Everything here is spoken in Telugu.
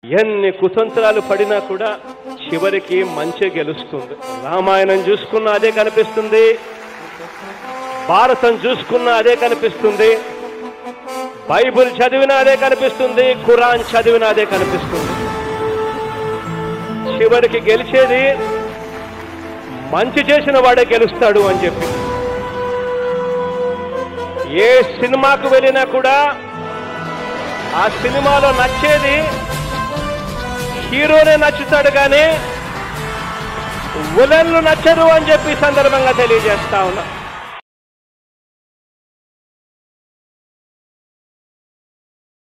ఎన్ని కుతంత్రాలు పడినా కూడా చివరికి మంచి గెలుస్తుంది రామాయణం చూసుకున్నా అదే కనిపిస్తుంది భారతం చూసుకున్నా అదే కనిపిస్తుంది బైబిల్ చదివినా అదే కనిపిస్తుంది ఖురాన్ చదివినా అదే కనిపిస్తుంది చివరికి గెలిచేది మంచి చేసిన వాడే గెలుస్తాడు అని చెప్పి ఏ సినిమాకు వెళ్ళినా కూడా ఆ సినిమాలో నచ్చేది హీరోనే నచ్చుతాడు కానీ విలన్లు నచ్చరు అని చెప్పి ఈ సందర్భంగా తెలియజేస్తా ఉన్నా